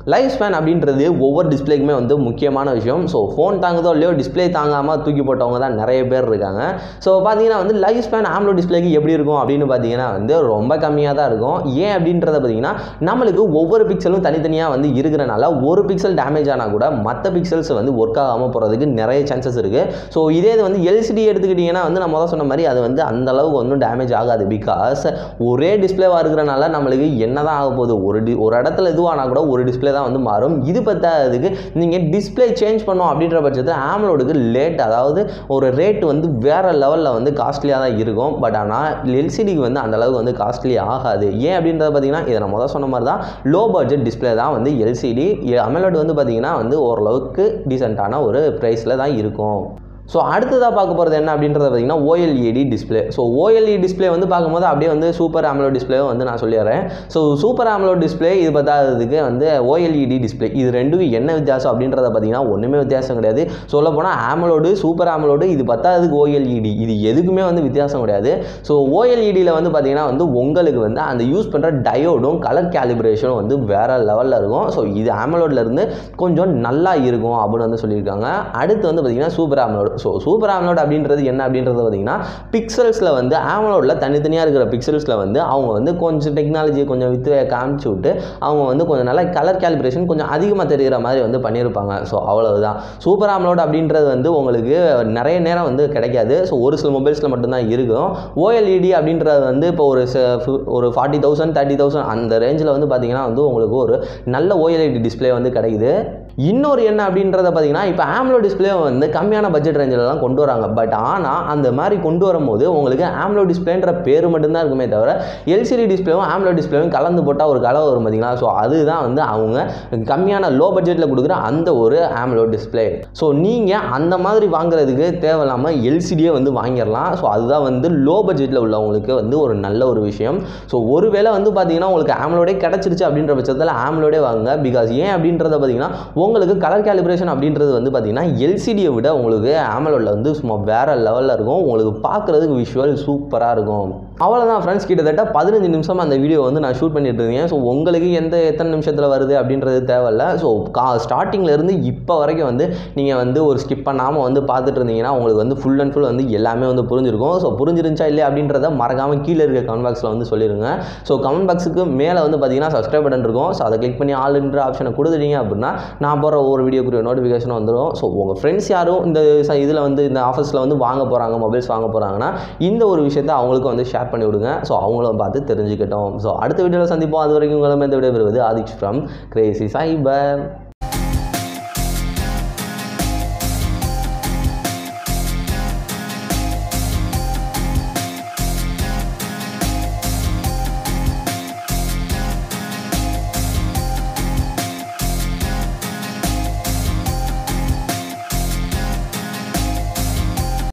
life span அப்படின்றது ஒவ்வொரு டிஸ்பிளேக்குமே வந்து முக்கியமான விஷயம் ஸோ ஃபோன் தாங்குதோ இல்லையோ டிஸ்பிளே தாங்காமல் தூக்கி போட்டவங்க தான் நிறைய பேர் இருக்காங்க ஸோ பார்த்தீங்கன்னா வந்து லைஃப் ஸ்பேன் ஆம்லோ டிஸ்பிளேக்கு எப்படி இருக்கும் அப்படின்னு பார்த்தீங்கன்னா வந்து ரொம்ப கம்மியாக தான் இருக்கும் ஏன் அப்படின்றத பார்த்தீங்கன்னா நம்மளுக்கு ஒவ்வொரு பிக்சலும் தனித்தனியாக வந்து இருக்கிறனால ஒரு பிக்சல் டேமேஜ் ஆனால் கூட மற்ற பிக்சல்ஸ் வந்து ஒர்க் ஆகாமல் போகிறதுக்கு நிறைய சான்சஸ் இருக்குது ஸோ இதே இது வந்து எல்சிடி எடுத்துக்கிட்டிங்கன்னா வந்து நான் முதல் சொன்ன மாதிரி அது வந்து அந்த அளவுக்கு ஒன்றும் டேமேஜ் ஆகாது பிகாஸ் ஒரே டிஸ்பிளேவாக இருக்கிறனால நம்மளுக்கு என்ன தான் ஆக போகுது ஒரு டி ஒரு இடத்துல இதுவானா கூட ஒரு டிஸ்பிளே தான் வந்து மாறும் இது பத்தாததுக்கு நீங்கள் டிஸ்பிளே சேஞ்ச் பண்ணோம் அப்படின்ற பட்சத்தில் ஆம்லோடுக்கு லேட் அதாவது ஒரு ரேட் வந்து வேறு லெவலில் வந்து காஸ்ட்லியாக தான் இருக்கும் பட் ஆனால் எல்சிடிக்கு வந்து அந்த அளவுக்கு வந்து காஸ்ட்லி ஆகாது ஏன் அப்படின்றத பார்த்தீங்கன்னா இதை நான் முதல் சொன்ன மாதிரி தான் லோ பட்ஜெட் டிஸ்பிளே தான் வந்து எல்சிடி அமலோடு வந்து பார்த்தீங்கன்னா வந்து ஓரளவுக்கு டீசெண்டான ஒரு ப்ரைஸில் தான் இருக்கும் ஸோ அடுத்ததாக பார்க்க போகிறது என்ன அப்படின்றத பார்த்தீங்கன்னா OLED display so OLED display வந்து பார்க்கும்போது அப்படியே வந்து சூப்பர் AMOLED டிஸ்பிளே வந்து நான் சொல்லிடுறேன் ஸோ சூப்பர் AMOLED டிஸ்பிளே இது பார்த்தாததுக்கு வந்து ஓஎல்இடி டிஸ்பிளே இது ரெண்டுக்கும் என்ன வித்தியாசம் அப்படின்றத பார்த்தீங்கன்னா ஒன்றுமே வித்தியாசம் கிடையாது சொல்ல போனால் AMOLED சூப்பர் AMOLED இது பத்தாததுக்கு ஓஎல்இடி இது எதுக்குமே வந்து வித்தியாசம் கிடையாது ஸோ ஓஎல்இடியில் வந்து பார்த்தீங்கன்னா வந்து உங்களுக்கு வந்து அந்த யூஸ் பண்ணுற டயோடும் கலர் கேலிப்ரேஷனும் வந்து வேறு லெவலில் இருக்கும் ஸோ இது AMOLED இருந்து கொஞ்சம் நல்லா இருக்கும் அப்படின்னு வந்து சொல்லியிருக்காங்க அடுத்து வந்து பார்த்தீங்கன்னா super AMOLED so super AMOLED அப்படின்றது என்ன அப்படின்றது பார்த்தீங்கன்னா பிக்சல்ஸில் வந்து AMOLEDல தனித்தனியாக இருக்கிற பிக்சல்ஸில் வந்து அவங்க வந்து கொஞ்சம் டெக்னாலஜியை கொஞ்சம் வித்து காமிச்சு விட்டு அவங்க வந்து கொஞ்சம் நல்லா கலர் கேலிப்ரேஷன் கொஞ்சம் அதிகமாக தெரிகிற மாதிரி வந்து பண்ணியிருப்பாங்க ஸோ அவ்வளவுதான் சூப்பர் AMOLED அப்படின்றது வந்து உங்களுக்கு நிறைய நேரம் வந்து கிடைக்காது ஸோ ஒரு சில மொபைல்ஸில் மட்டும்தான் இருக்கும் ஓஎல்இடி அப்படின்றது வந்து இப்போ ஒரு ச- ஃபு- ஒரு ஃபார்ட்டி தௌசண்ட் தேர்ட்டி தௌசண்ட் அந்த ரேஞ்சில் வந்து பார்த்தீங்கன்னா வந்து உங்களுக்கு ஒரு நல்ல ஓஎல்இடி டிஸ்ப்ளே வந்து கிடைக்குது இன்னொரு என்ன அப்படின்றத பார்த்தீங்கன்னா இப்போ AMOLED டிஸ்ப்ளே வந்து கம்மியான பட்ஜெட் ரேஞ்சிலலாம் கொண்டு வராங்க பட் ஆனால் அந்த மாதிரி கொண்டு வரும்போது உங்களுக்கு AMOLED டிஸ்ப்ளேன்ற பேர் மட்டும்தான் இருக்குமே தவிர எல்சிடி டிஸ்ப்ளேவும் AMOLED டிஸ்ப்ளேவும் கலந்து போட்டால் ஒரு கலர் வரும் பார்த்தீங்களா ஸோ அதுதான் வந்து அவங்க கம்மியான லோ பட்ஜெட்டில் கொடுக்குற அந்த ஒரு AMOLED டிஸ்ப்ளே ஸோ நீங்கள் அந்த மாதிரி வாங்குறதுக்கு தேவையில்லாமல் எல்சிடியே வந்து வாங்கிடலாம் ஸோ அதுதான் வந்து லோ பட்ஜெட்டில் உள்ளவங்களுக்கு வந்து ஒரு நல்ல ஒரு விஷயம் ஸோ ஒருவேளை வந்து பார்த்தீங்கன்னா உங்களுக்கு AMOLED கிடச்சிருச்சு அப்படின்ற பட்சத்தில் AMOLED வாங்குங்க பிகாஸ் ஏன் அப்படின்றத பார்த்தீங்கன்னா உங்களுக்கு கலர் கேலிப்ரேஷன் அப்படின்றது வந்து பார்த்தீங்கன்னா எல்சிடியை விட உங்களுக்கு AMOLEDல வந்து சும்மா வேற லெவலில் இருக்கும் உங்களுக்கு பார்க்குறதுக்கு விஷுவல் சூப்பராக இருக்கும் அவ்வளோதான் ஃப்ரெண்ட்ஸ் கிட்டத்தட்ட பதினஞ்சு நிமிஷம் அந்த வீடியோ வந்து நான் ஷூட் பண்ணிட்டு இருந்தேன் ஸோ உங்களுக்கு எந்த எத்தனை நிமிஷத்தில் வருது அப்படின்றது தேவையில்ல ஸோ கா ஸ்டார்டிங்ல இருந்து இப்போ வரைக்கும் வந்து நீங்கள் வந்து ஒரு ஸ்கிப் பண்ணாமல் வந்து பார்த்துட்டு இருந்தீங்கன்னா உங்களுக்கு வந்து ஃபுல் அண்ட் ஃபுல் வந்து எல்லாமே வந்து புரிஞ்சிருக்கும் ஸோ புரிஞ்சிருந்துச்சா இல்லையா அப்படின்றத மறக்காமல் கீழே இருக்க கமெண்ட் பாக்ஸில் வந்து சொல்லிடுங்க ஸோ கமெண்ட் பாக்ஸுக்கு மேலே வந்து பார்த்தீங்கன்னா சப்ஸ்கிரைப் பட்டன் இருக்கும் ஸோ அதை கிளிக் பண்ணி ஆளுன்ற ஆப்ஷனை கொடுத்துட்டீங்க அப்படின்னா நான் போகிற ஒவ்வொரு வீடியோக்குரிய நோட்டிஃபிகேஷன் வந்துடும் ஸோ உங்கள் ஃப்ரெண்ட்ஸ் யாரும் இந்த இதில் வந்து இந்த ஆஃபர்ஸில் வந்து வாங்க போகிறாங்க மொபைல்ஸ் வாங்க போகிறாங்கன்னா இந்த ஒரு விஷயத்தை அவங்களுக்கு வந்து ஷேர் பண்ணி விடுங்க ஸோ அவங்களும் பார்த்து தெரிஞ்சுக்கட்டும் ஸோ அடுத்த வீடியோவில் சந்திப்போம் அது வரைக்கும் உங்களை இந்த விடைபெறுவது ஆதிஷ் ஃப்ரம் கிரேசி சைபர்